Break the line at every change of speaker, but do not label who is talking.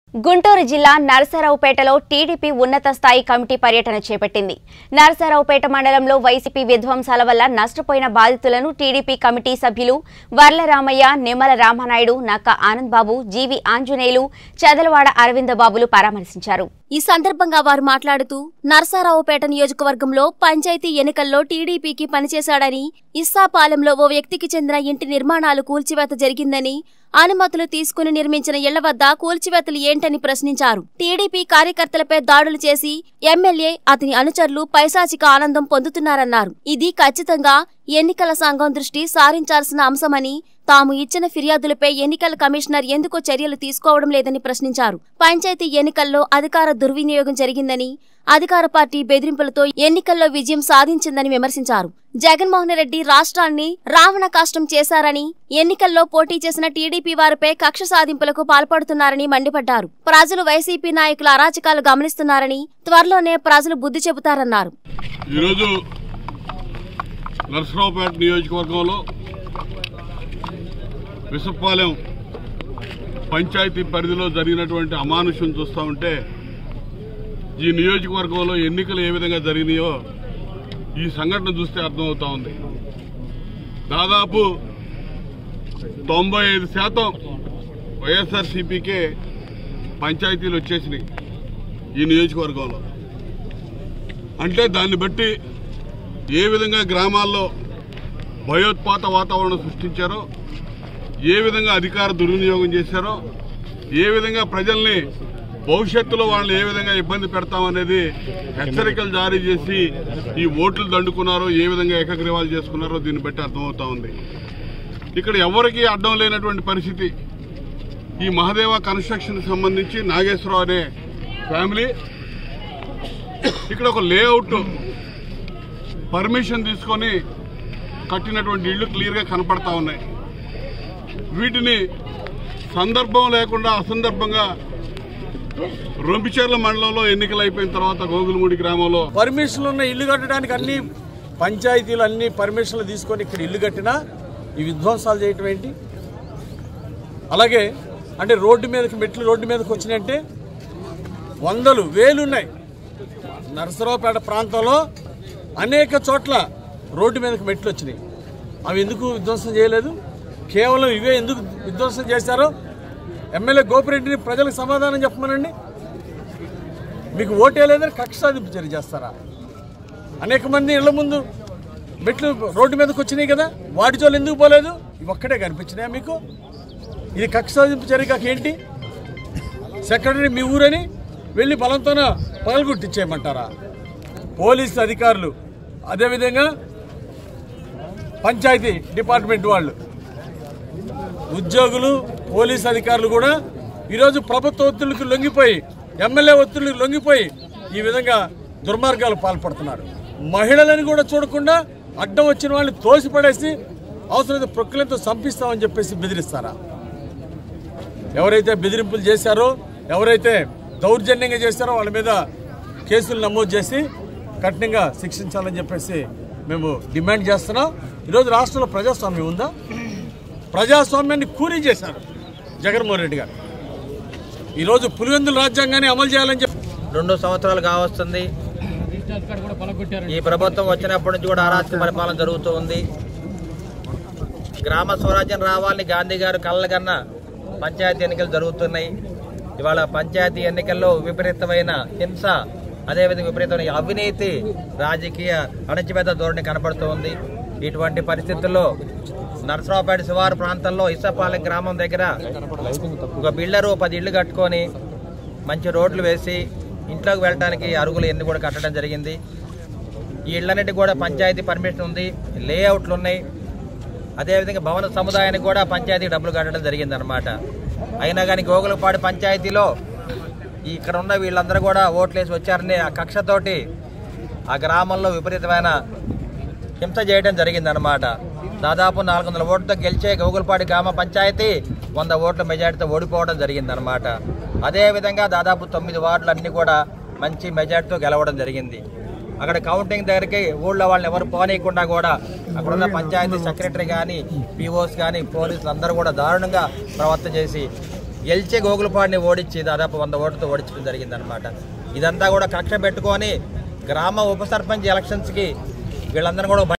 గుంటూరు జిల్లా నరసరావుపేటలో టీడీపీ ఉన్నత స్థాయి కమిటీ పర్యటన చేపట్టింది నరసరావుపేట మండలంలో వైసీపీ విధ్వంసాల వల్ల నష్టపోయిన బాధితులను టీడీపీ కమిటీ సభ్యులు వర్లరామయ్య నిమ్మల రామనాయుడు నక్క ఆనంద్ బాబు జీవి ఆంజనేయులు చదలవాడ అరవింద బాబులు పరామర్శించారు
ఈ సందర్భంగా వారు మాట్లాడుతూ నరసరావుపేట నియోజకవర్గంలో పంచాయతీ ఎన్నికల్లో టీడీపీకి పనిచేశాడని ఇస్సాపాలెంలో ఓ వ్యక్తికి చెందిన ఇంటి నిర్మాణాలు కూల్చివేత జరిగిందని అనుమతులు తీసుకుని నిర్మించిన ఇళ్ల వద్ద కూల్చివేతలు ఏంటని ప్రశ్నించారు టీడీపీ కార్యకర్తలపై దాడులు చేసి ఎమ్మెల్యే అతని అనుచరులు పైశాచిక ఆనందం పొందుతున్నారన్నారు ఇది ఖచ్చితంగా ఎన్నికల సంఘం దృష్టి సారించాల్సిన అంశమని తాము ఇచ్చిన ఫిర్యాదులపై ఎన్నికల కమిషనర్ ఎందుకు చర్యలు తీసుకోవడం లేదని ప్రశ్నించారు పంచాయతీ ఎన్నికల్లో అధికార దుర్వినియోగం జరిగిందని అధికార పార్టీ బెదిరింపులతో ఎన్నికల్లో విజయం సాధించిందని విమర్శించారు జగన్మోహన్ రెడ్డి రాష్ట్రాన్ని రావణ కాష్టం చేశారని ఎన్నికల్లో పోటీ చేసిన టీడీపీ వారిపై కక్ష సాధింపులకు పాల్పడుతున్నారని మండిపడ్డారు ప్రజలు వైసీపీ నాయకుల అరాచకాలు గమనిస్తున్నారని త్వరలోనే ప్రజలు బుద్ధి చెబుతారన్నారు
ఈరోజు నరసరావుపేట నియోజకవర్గంలో విసపాలెం పంచాయతీ పరిధిలో జరిగినటువంటి అమానుషం చూస్తూ ఉంటే ఈ నియోజకవర్గంలో ఎన్నికలు ఏ విధంగా జరిగినాయో ఈ సంఘటన చూస్తే అర్థమవుతా ఉంది దాదాపు తొంభై ఐదు శాతం వైఎస్ఆర్సీపీకే పంచాయతీలు వచ్చేసినాయి ఈ నియోజకవర్గంలో అంటే దాన్ని బట్టి ఏ విధంగా గ్రామాల్లో భయోత్పాత వాతావరణం సృష్టించారో ఏ విధంగా అధికార దుర్వినియోగం చేశారో ఏ విధంగా ప్రజల్ని భవిష్యత్తులో వాళ్ళని ఏ విధంగా ఇబ్బంది పెడతామనేది హెచ్చరికలు జారీ చేసి ఈ ఓట్లు దండుకున్నారో ఏ విధంగా ఏకగ్రీవాలు చేసుకున్నారో దీన్ని బట్టి అర్థమవుతా ఉంది ఇక్కడ ఎవరికీ అడ్డం లేనటువంటి పరిస్థితి ఈ మహదేవ కన్స్ట్రక్షన్ సంబంధించి నాగేశ్వరరావు అనే ఫ్యామిలీ ఇక్కడ ఒక లేఅవుట్ పర్మిషన్ తీసుకొని కట్టినటువంటి ఇళ్లు క్లియర్ గా కనపడతా ఉన్నాయి వీటిని సందర్భం లేకుండా అసందర్భంగా రొంపిచెర్ల మండలంలో ఎన్నికలు అయిపోయిన తర్వాత గోగులమూడి గ్రామంలో
పర్మిషన్లు ఉన్న ఇల్లు కట్టడానికి అన్ని పంచాయతీలు అన్ని పర్మిషన్లు తీసుకొని ఇక్కడ ఇల్లు కట్టినా ఈ విధ్వంసాలు చేయటం ఏంటి అలాగే అంటే రోడ్డు మీదకి మెట్లు రోడ్డు మీదకి వచ్చినాయంటే వందలు వేలు ఉన్నాయి నరసరావుపేట ప్రాంతంలో అనేక చోట్ల రోడ్డు మీదకి మెట్లు వచ్చినాయి అవి ఎందుకు విధ్వంసం చేయలేదు కేవలం ఇవే ఎందుకు విధ్వంసం చేశారో ఎమ్మెల్యే గోపిరెడ్డిని ప్రజలకు సమాధానం చెప్పమనండి మీకు ఓటేలేదని కక్ష సాధింపు చర్య చేస్తారా అనేక మంది ఇళ్ల ముందు మెట్లు రోడ్డు మీదకి వచ్చినాయి కదా వాటి జోలు ఎందుకు పోలేదు ఇవి ఒక్కటే కనిపించినాయా మీకు ఇది కక్ష సాధింపు చర్య కాక ఏంటి సెక్రటరీ మీ ఊరని వెళ్ళి బలంతోన పగలగొట్టించేయమంటారా పోలీసు అధికారులు అదేవిధంగా పంచాయతీ డిపార్ట్మెంట్ వాళ్ళు ఉద్యోగులు పోలీస్ అధికారులు కూడా ఈరోజు ప్రభుత్వ ఒత్తిళ్లకు లొంగిపోయి ఎమ్మెల్యే ఒత్తిళ్లకు లొంగిపోయి ఈ విధంగా దుర్మార్గాలు పాల్పడుతున్నారు మహిళలను కూడా చూడకుండా అడ్డం వచ్చిన వాళ్ళని తోసిపడేసి అవసరమైతే ప్రొక్కలతో సంపిస్తామని చెప్పేసి బెదిరిస్తారా ఎవరైతే బెదిరింపులు చేశారో ఎవరైతే దౌర్జన్యంగా చేశారో వాళ్ళ మీద కేసులు నమోదు చేసి కఠినంగా శిక్షించాలని చెప్పేసి మేము డిమాండ్ చేస్తున్నాం ఈరోజు రాష్ట్రంలో ప్రజాస్వామ్యం ఉందా ప్రజాస్వామ్యాన్ని కూలీ చేశారు జగన్మోహన్ రెడ్డి గారు ఈరోజు పులివెందుల రాజ్యాంగాన్ని అమలు చేయాలని చెప్పి
రెండు సంవత్సరాలు కావస్తుంది ఈ ప్రభుత్వం వచ్చినప్పటి నుంచి కూడా అరాచక పరిపాలన జరుగుతూ ఉంది గ్రామ స్వరాజ్యం రావాలని గాంధీ గారు కళ్ళ పంచాయతీ ఎన్నికలు జరుగుతున్నాయి ఇవాళ పంచాయతీ ఎన్నికల్లో విపరీతమైన హింస అదేవిధంగా విపరీతమైన అవినీతి రాజకీయ అణచివేత ధోరణి కనపడుతూ ఉంది ఇటువంటి పరిస్థితుల్లో నరసరావుపేట శివారు ప్రాంతంలో ఇసపాలెం గ్రామం దగ్గర ఒక బిల్డరు పది ఇళ్లు కట్టుకొని మంచి రోడ్లు వేసి ఇంట్లోకి వెళ్ళడానికి అరుగులు ఎన్ని కూడా కట్టడం జరిగింది ఈ ఇళ్ళన్నిటి కూడా పంచాయతీ పర్మిషన్ ఉంది లేఅవుట్లు ఉన్నాయి అదేవిధంగా భవన సముదాయానికి కూడా పంచాయతీ డబ్బులు కట్టడం జరిగింది అనమాట అయినా కానీ గోగులపాడు పంచాయతీలో ఈ ఇక్కడ ఉన్న వీళ్ళందరూ కూడా ఓట్లేసి వచ్చారని ఆ కక్షతోటి ఆ గ్రామంలో విపరీతమైన హింస చేయడం జరిగిందనమాట దాదాపు నాలుగు వందల ఓట్లతో గెలిచే గోగులపాడి గ్రామ పంచాయతీ వంద ఓట్ల మెజార్టీతో ఓడిపోవడం జరిగిందనమాట అదేవిధంగా దాదాపు తొమ్మిది వార్డులు అన్నీ కూడా మంచి మెజార్టీతో గెలవడం జరిగింది అక్కడ కౌంటింగ్ దగ్గరికి ఊళ్ళో వాళ్ళని ఎవరు పోనీయకుండా కూడా అక్కడున్న పంచాయతీ సెక్రటరీ కానీ పీఓస్ కానీ పోలీసులు అందరూ కూడా దారుణంగా ప్రవర్తన చేసి గెలిచే గోగులపాడిని ఓడించి దాదాపు వంద ఓట్లతో ఓడించడం జరిగిందనమాట ఇదంతా కూడా కక్ష పెట్టుకొని గ్రామ ఉప సర్పంచ్ ఎలక్షన్స్కి వీళ్ళందరూ కూడా